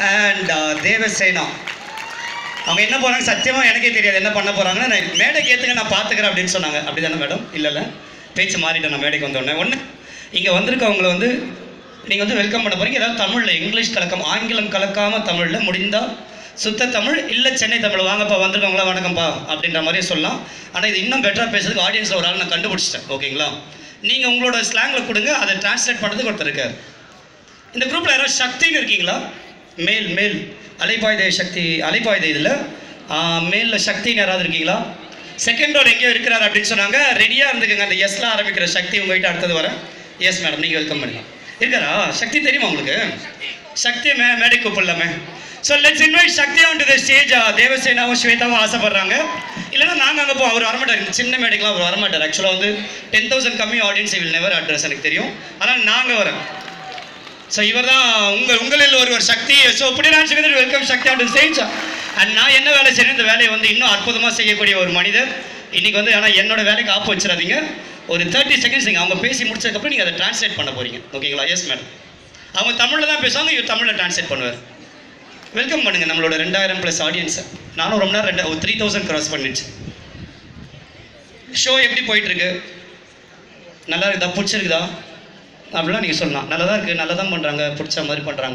And Devasena அவங்க என்ன போகிறாங்க சத்தியமாக எனக்கே தெரியாது என்ன பண்ண போகிறாங்கன்னு நான் மேடைக்கு ஏற்றுங்க நான் பார்த்துக்கிறேன் அப்படின்னு சொன்னாங்க அப்படி தானே மேடம் இல்லைல்ல பேச்சு மாறிட்டேன் நான் மேடைக்கு வந்தோடனே ஒன்று இங்கே வந்திருக்கவங்கள வந்து நீங்கள் வந்து வெல்கம் பண்ண போகிறீங்க ஏதாவது தமிழில் இங்கிலீஷ் கலக்கம் ஆங்கிலம் கலக்காமல் தமிழில் முடிந்தால் சுத்த தமிழ் இல்லை சென்னை தமிழ் வாங்கப்பா வந்திருக்கவங்களா வணக்கம்ப்பா அப்படின்ற மாதிரி சொல்லலாம் ஆனால் இது இன்னும் பெட்டராக பேசுறதுக்கு ஆடியன்ஸில் ஒரு ஆள் நான் கண்டுபிடிச்சிட்டேன் ஓகேங்களா நீங்கள் உங்களோட ஸ்லாங்கில் கொடுங்க அதை டிரான்ஸ்லேட் பண்ணுறதுக்கு ஒருத்தர் இருக்கார் இந்த குரூப்பில் யாராவது சக்தின்னு இருக்கீங்களா மேல் மேல் அலைப்பாய்தை சக்தி அலைப்பாய்தை இதில் மேலில் சக்தின்னு யாராவது இருக்கீங்களா செகண்ட் ரோல் எங்கேயோ இருக்கிறார் அப்படின்னு சொன்னாங்க ரெடியாக இருந்துக்குங்க அந்த எஸ்ல ஆரம்பிக்கிற சக்தி உங்ககிட்ட அடுத்தது வரேன் எஸ் மேடம் நீங்கள் வெல்கம் பண்ணலாம் இருக்காரா சக்தி தெரியுமா உங்களுக்கு சக்தியை மே மேடை கூப்பிடலாமே so let's invite Shakti on to the stage தேவசேனாவும் ஸ்வேதாவும் ஆசைப்படுறாங்க இல்லைன்னா நாங்கள் அங்கே போ அவர் வரமாட்டார் இந்த சின்ன மேடைக்கெலாம் அவர் வரமாட்டார் ஆக்சுவலாக வந்து டென் தௌசண்ட் கம்மி ஆடியன்ஸ் வில் நெவர் அட்ரஸ் எனக்கு தெரியும் ஆனால் நாங்கள் வரேன் ஸோ இவர் தான் உங்கள் உங்களில் ஒருவர் சக்தி ஸோ இப்படி நான் சொல்கிறது வெல்கம் சக்தி அப்படின்னு செஞ்சா அண்ட் நான் என்ன வேலை செய்யணும் இந்த வேலையை வந்து இன்னும் அற்புதமாக செய்யக்கூடிய ஒரு மனிதர் இன்னைக்கு வந்து ஆனால் என்னோட வேலைக்கு ஆப்பு வச்சிடாதீங்க ஒரு தேர்ட்டி செகண்ட்ஸ் நீங்கள் அவங்க பேசி முடிச்சதுக்கப்புறம் நீங்கள் அதை டிரான்ஸ்லேட் பண்ண போறீங்க ஓகேங்களா எஸ் மேடம் அவங்க தமிழில் தான் பேசுவாங்க இவர் தமிழில் டிரான்ஸ்லேட் பண்ணுவார் வெல்கம் பண்ணுங்க நம்மளோட ரெண்டாயிரம் ப்ளஸ் ஆடியன்ஸை நானும் ரொம்ப நேரம் ரெண்டு ஒரு த்ரீ தௌசண்ட் கிராஸ் பண்ணிடுச்சு ஷோ எப்படி போயிட்டு இருக்கு நல்லா இருக்குதா பிடிச்சிருக்குதா அப்படிலாம் நீங்கள் சொல்லலாம் நல்லா தான் இருக்குது நல்லா தான் பண்ணுறாங்க பிடிச்ச மாதிரி பண்ணுறாங்க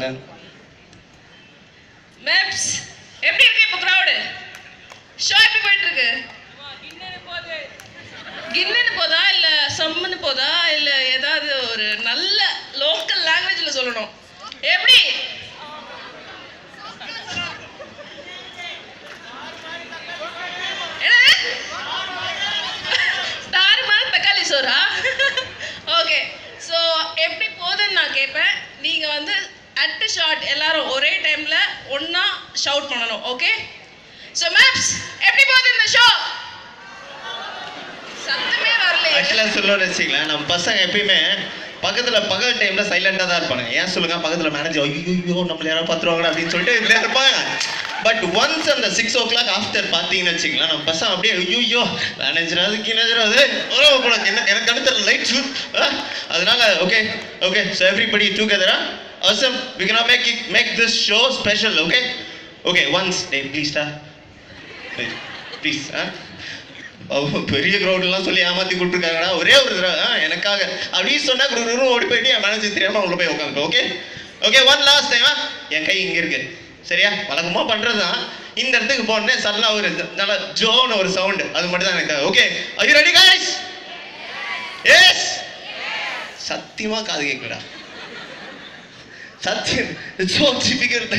மேப்ஸ் எப்படி இருக்கு இப்போ crowd ஷோ எப்படி போயிட்டு இருக்கு கின்னன்னு போதா இல்ல சம்முன்னு போதா இல்ல ஏதாவது ஒரு நல்ல லோக்கல் லாங்குவேஜ்ல சொல்லணும் எப்படி தாறுமாறு தக்காளி சோறா ஓகே ஸோ எப்படி போகுதுன்னு நான் கேட்பேன் நீங்கள் வந்து அட் ஷாட் எல்லாரும் ஒரே டைமில் ஒன்றா ஷவுட் பண்ணணும் ஓகே ஸோ மேப்ஸ் எப்படி போகுது இந்த ஷோ சத்தமே வரலையே ஆக்சுவலாக சொல்லணும்னு வச்சுங்களேன் நம்ம பசங்க எப்பயுமே பக்கத்துல பகல் டைம்ல சைலண்டா தான் இருப்பாங்க ஏன் சொல்லுங்க பக்கத்துல மேனேஜர் ஐயோ நம்மள யாராவது பார்த்துருவாங்க அப்படின்னு சொல்லிட்டு இதுல இருப்பாங்க பட் ஒன்ஸ் அந்த சிக்ஸ் ஓ கிளாக் ஆஃப்டர் பார்த்தீங்கன்னு வச்சுங்களேன் நம்ம பசங்க அப்படியே ஐயோ மேனேஜர் அது கிணேஜர் அது ஓ உனக்கு என்ன எனக்கு அடுத்த லைட் அதனால ஓகே ஓகே ஸோ எவ்ரிபடி டுகெதரா awesome we can make it make this show special okay okay once டேய் ப்ளீஸ்டா ப்ளீஸ் ஆ அவங்க பெரிய கிரௌண்ட்லாம் சொல்லி ஏமாத்தி கொடுத்துருக்காங்கடா ஒரே ஒரு தடவை ஆ, எனக்காக அப்படின்னு சொன்னா குரு ஓடி போயிட்டு என் மேனேஜர் தெரியாம உள்ள போய் உட்காந்து okay okay one last time என் கை இங்க இருக்கு சரியா வழக்கமா பண்றதுதான் இந்த இடத்துக்கு போனே சடனா ஒரு நல்ல ஜோன்னு ஒரு சவுண்ட் அது மட்டும் தான் எனக்கு okay I ready guys yes சத்தியமா காது கேட்கலடா சத்தியம் so difficult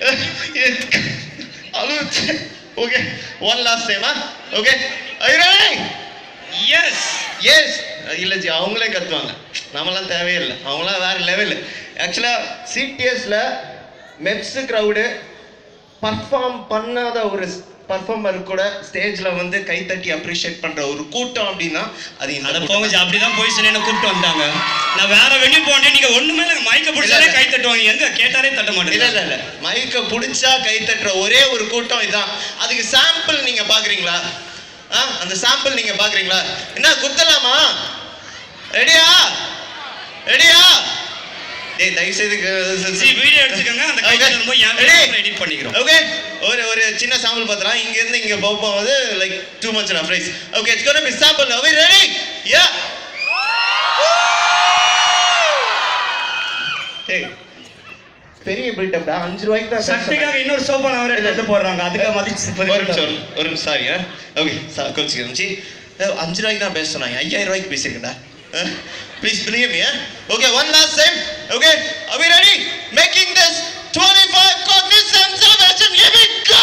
okay one last டைமா okay I ready yes yes இல்லை ஜி அவங்களே கத்துவாங்க நம்மலாம் தேவையில்லை அவங்களாம் வேற லெவல் ஆக்சுவலாக சிடிஎஸ்ல மெப்ஸ் க்ரௌடு பர்ஃபார்ம் பண்ணாத ஒரு பர்ஃபார்மர் கூட ஸ்டேஜ்ல வந்து கைத்தட்டி அப்ரிஷியேட் பண்ற ஒரு கூட்டம் அப்படின்னா அது இந்த அட கூட்டம். போங்க ஜி, அப்படிதான் போய் சொல்லி என்ன கூப்பிட்டு வந்தாங்க நான் வேற வெளியே போனேன் நீங்க ஒண்ணுமே இல்லை மைக்க பிடிச்சாலே இல்ல. கை தட்டுவாங்க எங்க கேட்டாலே தட்ட இல்ல மாட்டேங்க இல்ல இல்ல மைக்க புடிச்சா கை தட்டுற ஒரே ஒரு கூட்டம் இதான் அதுக்கு சாம்பிள் நீங்க பாக்குறீங்களா ஆ அந்த சாம்பிள் நீங்க பாக்குறீங்களா என்ன குத்தலாமா ரெடியா ரெடியா டேய் தயவு செய்து ஜி வீடியோ எடுத்துக்கோங்க அந்த கை Okay. தட்டும்போது என் Ready? எடிட் பண்ணிக்கிறோம் ஓகே ஒரு ஒரு சின்ன சாம்பிள் பார்த்துலாம் இங்க இருந்து இங்க போகும் போது like two months of rice okay it's gonna be sample are we ready yeah டேய் பெரிய பில்டப்டா அஞ்சு ரூபாய்க்கு தான் சக்திக்காக இன்னொரு சோப்பா அவரே எடுத்து போடுறாங்க அதுக்காக மதிச்சு ஒரு நிமிஷம் ஒரு- ஒரு நிமிஷம் சாரி ஓகே கொஞ்சம் இருந்துச்சு அஞ்சு ரூபாய்க்கு தான் பேச சொன்னாங்க ஐயாயிரம் ரூபாய்க்கு பேசியிருக்கேன்டா please believe me okay one last time okay are we ready making this 25 cognizant salvation here we go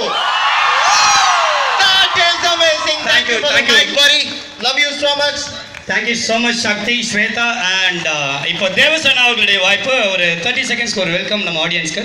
that is amazing thank, Thank you you, for thank the you. mic buddy love you so much thank you so much Shakti Shweta and இப்போ தேவசேனா அவர்களுடைய வாய்ப்பு ஒரு thirty செகண்ட்ஸ்க்கு ஒரு welcome நம்ம ஆடியன்ஸ்க்கு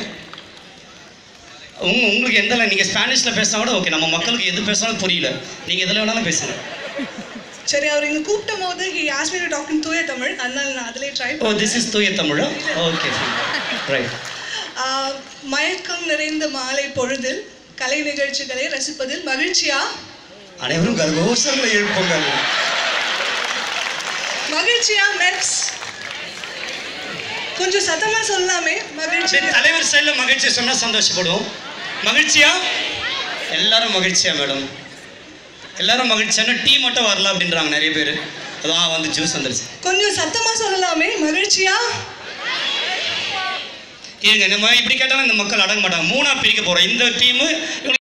உங்க உங்களுக்கு எந்த நீங்கள் ஸ்பானிஷில் பேசினா கூட ஓகே நம்ம மக்களுக்கு எது பேசினாலும் புரியல நீங்கள் எதில் வேணாலும் பேசுங்க சரி அவர் இங்க கூப்பிட்ட போது he asked me to talk in தூய தமிழ் அதனால நான் அதிலே ட்ரை ஓ திஸ் இஸ் தூய தமிழா ஓகே ரைட் மயக்கம் நிறைந்த மாலை பொழுதில் கலை நிகழ்ச்சிகளை ரசிப்பதில் மகிழ்ச்சியா அனைவரும் கர்கோசங்களை எழுப்புங்கள் மகிழ்ச்சியா மெப்ஸ் கொஞ்சம் சத்தமா சொல்லலாமே மகிழ்ச்சி அப்படியே தலைவர் ஸ்டைலில் மகிழ்ச்சி சொன்னா சந்தோஷப்படுவோம் மகிழ்ச்சியா எல்லாரும் மகிழ்ச்சியா மேடம் எல்லாரும் மகிழ்ச்சியான டீ மட்டும் வரல அப்படின்றாங்க நிறைய பேர் அதான் வந்து ஜூஸ் வந்துருச்சு கொஞ்சம் சத்தமா சொல்லலாமே மகிழ்ச்சியா இருங்க நம்ம இப்படி கேட்டாலும் இந்த மக்கள் அடங்க மாட்டாங்க மூணா பிரிக்க போறோம் இந்த டீமு